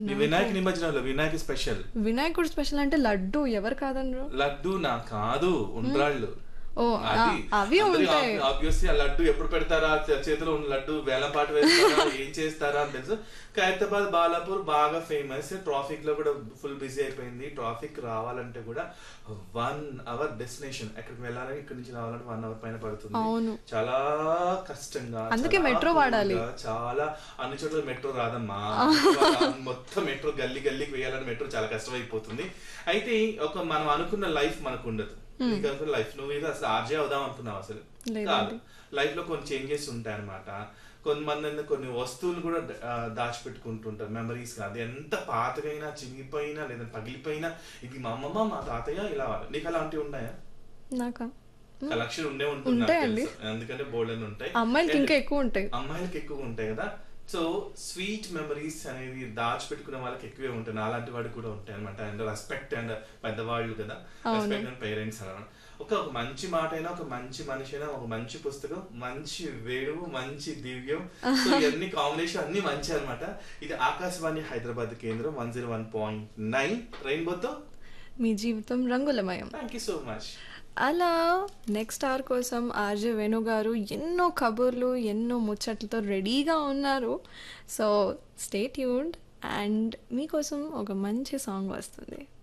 ఈ వినాయక నిమజ్జనంలో వినాయక స్పెషల్ వినాయకుడు స్పెషల్ అంటే లడ్డు ఎవరు కాదనరు లడ్డు నా కాదు ఉండ్రాళ్ళు ఓ ఆ, అవి ఉంటాయి ఆబ్వియస్లీ ఆ లడ్డు ఎప్పుడు పెడతారా చే- చేతిలో ఉన్న లడ్డు వేలం పాట వేస్తారా ఏం చేస్తారా అని తెలుసు ఖైరతాబాద్ బాలాపూర్ బాగా ఫేమస్ ట్రాఫిక్ లో కూడా ఫుల్ బిజీ అయిపోయింది ట్రాఫిక్ రావాలంటే కూడా వన్ అవర్ డెస్టినేషన్ ఎక్కడికి వెళ్ళాలని ఇక్కడ నుంచి రావాలంటే వన్ అవర్ పైన పడుతుంది అవును. చాలా కష్టంగా అందుకే చాలా మెట్రో వాడాలి. దూరంగా, చాలా అన్ని చోట్ల మెట్రో రాదమ్మా మొత్తం మెట్రో గల్లీ గల్లీకి వేయాలని మెట్రో చాలా కష్టం అయిపోతుంది అయితే ఒక మనం అనుకున్న లైఫ్ మనకు ఉండదు నీకు అనుకున్న లైఫ్ నువ్వు ఇది అసలు ఆర్జే అవుదాం అనుకున్నావు అసలు లేదండి. కాదు లైఫ్ లో కొన్ని చేంజెస్ ఉంటాయి అనమాట కొంతమంది ఏందో కొన్ని వస్తువులు కూడా ఆ, దాచిపెట్టుకుంటుంటారు మెమరీస్ అది ఎంత పాతగైనా చినిగిపోయినా లేదా పగిలిపోయినా ఇది మా అమ్మమ్మ మా తాతయ్య ఇలా వాళ్ళు. నీకు అలాంటివి ఉన్నాయా నాకా కలెక్షన్ ఉండే ఉంటుంది నాకు ఉంటాయండి. తెలుసు. ఎందుకంటే బోల్డెన్ ఉంటాయి అమ్మాయిలకి ఇంకా ఎక్కువ ఉంటాయి అమ్మాయిలకి ఎక్కువ ఉంటాయి కదా సో స్వీట్ మెమరీస్ అనేది దాచిపెట్టుకునే వాళ్ళకి ఎక్కువే ఉంటాయి అలాంటి వాడికి కూడా ఉంటాయి అనమాట అండ్ రెస్పెక్ట్ అండ్ పెద్దవాళ్ళు కదా రెస్పెక్ట్ అండ్ పేరెంట్స్ అన్నమాట ఒక ఒక మంచి మాట అయినా ఒక మంచి మనిషి అయినా ఒక మంచి పుస్తకం మంచి వేణువు మంచి దివ్యం సో ఇవన్నీ కాంబినేషన్ అన్ని మంచి అన్నమాట ఇది ఆకాశవాణి హైదరాబాద్ కేంద్రం one zero one point nine రెయిన్బోతో మీ జీవితం రంగులమయం థ్యాంక్ యూ సో మచ్ అలా నెక్స్ట్ అవర్ కోసం ఆర్జే వేణు గారు ఎన్నో కబుర్లు ఎన్నో ముచ్చట్లతో రెడీగా ఉన్నారు సో స్టే ట్యూన్డ్ అండ్ మీకోసం ఒక మంచి సాంగ్ వస్తుంది